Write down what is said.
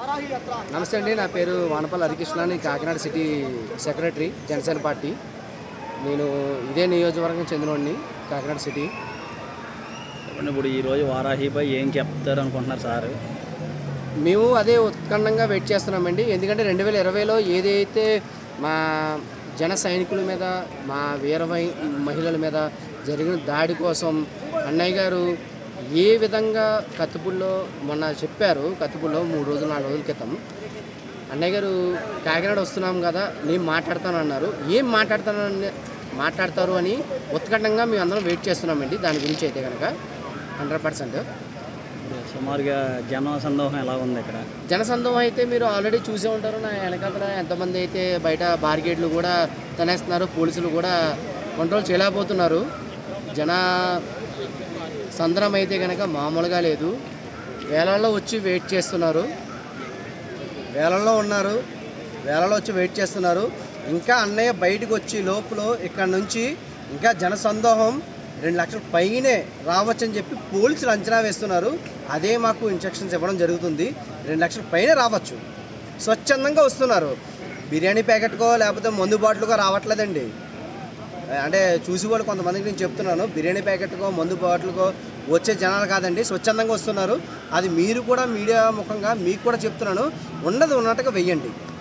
నమస్తే అండి నా పేరు వానపల్లి హరికృష్ణ నేను Kakinada city secretary Janasena party నేను ఇదే నియోజకవర్గం చెందినవాడిని కాకినాడ సిటీ చెప్పండి ఇప్పుడు ఈరోజు వారాహిపై ఏం చెప్తారు అనుకుంటున్నారు సార్ మేము అదే ఉత్కంఠంగా వెయిట్ చేస్తున్నామండి ఎందుకంటే రెండు వేల ఇరవైలో ఏదైతే మా జన సైనికుల మీద మా వీర వై- మహిళల మీద జరిగిన దాడి కోసం అన్నయ్య గారు ఏ విధంగా కత్తిపూడిలో మొన్న చెప్పారు కత్తిపూడిలో మూడు రోజులు నాలుగు రోజుల క్రితం అన్నయ్య గారు కాకినాడ వస్తున్నాం కదా నేను మాట్లాడతాను అన్నారు ఏం మాట్లాడతాను మాట్లాడతారు అని ఉత్కంఠంగా మేము అందరం వెయిట్ చేస్తున్నామండి దాని గురించి అయితే కనుక హండ్రెడ్ పర్సెంట్ ఇప్పుడు సుమారుగా జన సందోహం ఎలా ఉంది ఇక్కడ జనసందోహం అయితే మీరు ఆల్రెడీ చూసే ఉంటారు నా వెనకాల ఎంతమంది అయితే బయట బార్గేట్లు కూడా తనేస్తున్నారు పోలీసులు కూడా కంట్రోల్ చేయలేకపోతున్నారు జన సందరం అయితే కనుక మామూలుగా లేదు వేలల్లో వచ్చి వెయిట్ చేస్తున్నారు వేలల్లో ఉన్నారు వేలలో వచ్చి వెయిట్ చేస్తున్నారు ఇంకా అన్నయ్య బయటకు వచ్చి లోపల ఇక్కడ నుంచి ఇంకా జనసందోహం రెండు లక్షల పైనే రావచ్చని చెప్పి పోలీసులు అంచనా వేస్తున్నారు అదే మాకు ఇన్స్ట్రక్షన్స్ ఇవ్వడం జరుగుతుంది రెండు లక్షల పైనే రావచ్చు స్వచ్ఛందంగా వస్తున్నారు బిర్యానీ ప్యాకెట్కో లేకపోతే మందు బాటిల్కో రావట్లేదండి అంటే చూసి వాళ్ళు కొంతమందికి నేను చెప్తున్నాను బిర్యానీ ప్యాకెట్కో మందు బాటిల్కో వచ్చే జనాలు కాదండి స్వచ్ఛందంగా వస్తున్నారు అది మీరు కూడా మీడియా ముఖంగా మీకు కూడా చెప్తున్నాను ఉన్నది ఉన్నట్టుగా వెయ్యండి